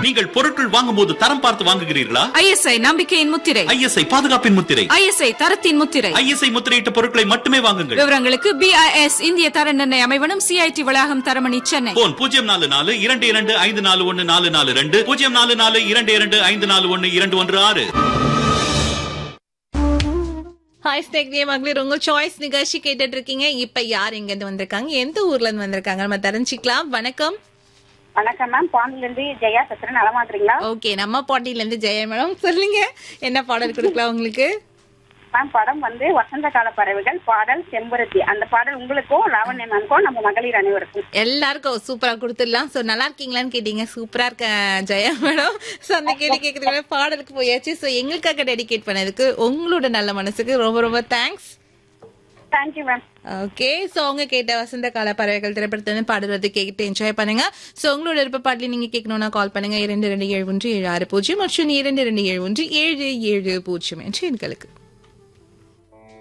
நீங்கள் பொருட்கள் வாங்கும் போது தரம் பார்த்து வாங்குகிறீர்களா ஐஎஸ்ஐ நம்பிக்கையின் முத்திரை ஐஎஸ்ஐ பாதுகாப்பின் முத்திரை ஐஎஸ்ஐ தரத்தின் முத்திரை ஐஎஸ்ஐ முத்திரையிட்ட பொருட்களை மட்டுமே வாங்குங்கள் விவரங்களுக்கு பிஐஎஸ் இந்திய தர நிர்ணய அமைவனம் சிஐடி வளாகம் தரமணி சென்னை போன் பூஜ்ஜியம் நாலு நாலு இரண்டு இரண்டு ஐந்து நாலு ஒன்னு நாலு நாலு ரெண்டு பூஜ்ஜியம் நாலு நாலு இரண்டு இரண்டு ஐந்து நாலு ஒன்னு இரண்டு ஒன்று ஆறு ஹாய் ஸ்நேக்திய மகளிர் உங்க சாய்ஸ் நிகழ்ச்சி கேட்டுட்டு இருக்கீங்க இப்ப யார் எங்க இருந்து வந்திருக்காங்க எந்த ஊர்ல இருந்து வந்திருக்காங்க நம்ம தெரிஞ்சுக்கலாம் வணக்கம் வணக்கம் மேம் பாண்டில இருந்து ஜெயா பேசுறேன் நலமா இருக்கீங்களா ஓகே நம்ம பாட்டில இருந்து ஜெய மேடம் சொல்லுங்க என்ன பாடல் கொடுக்கலாம் உங்களுக்கு மேம் படம் வந்து வசந்த கால பறவைகள் பாடல் செம்பருத்தி அந்த பாடல் உங்களுக்கும் லாவண்ய மேம்க்கும் நம்ம மகளிர் அனைவருக்கும் எல்லாருக்கும் சூப்பரா கொடுத்துடலாம் சோ நல்லா இருக்கீங்களான்னு கேட்டீங்க சூப்பரா இருக்க ஜெயா மேடம் சோ அந்த கேள்வி கேட்கறதுக்கு பாடலுக்கு போயாச்சு சோ எங்களுக்காக டெடிகேட் பண்ணதுக்கு உங்களோட நல்ல மனசுக்கு ரொம்ப ரொம்ப thanks thank you ma'am okay so அவங்க கேட்ட வசந்த கால பறவைகள் திரைப்படத்துல பாடல் வந்து கேட்டு என்ஜாய் பண்ணுங்க சோ உங்களோட விருப்ப பாடல நீங்க கேட்கணும்னா கால் பண்ணுங்க இரண்டு ரெண்டு ஏழு ஒன்று ஏழு ஆறு பூஜ்ஜியம் மற்றும் இரண்டு ரெண்டு ஏழு ஒன்று ஏழு ஏழு பூஜ்ஜியம் என்று எண்களுக்கு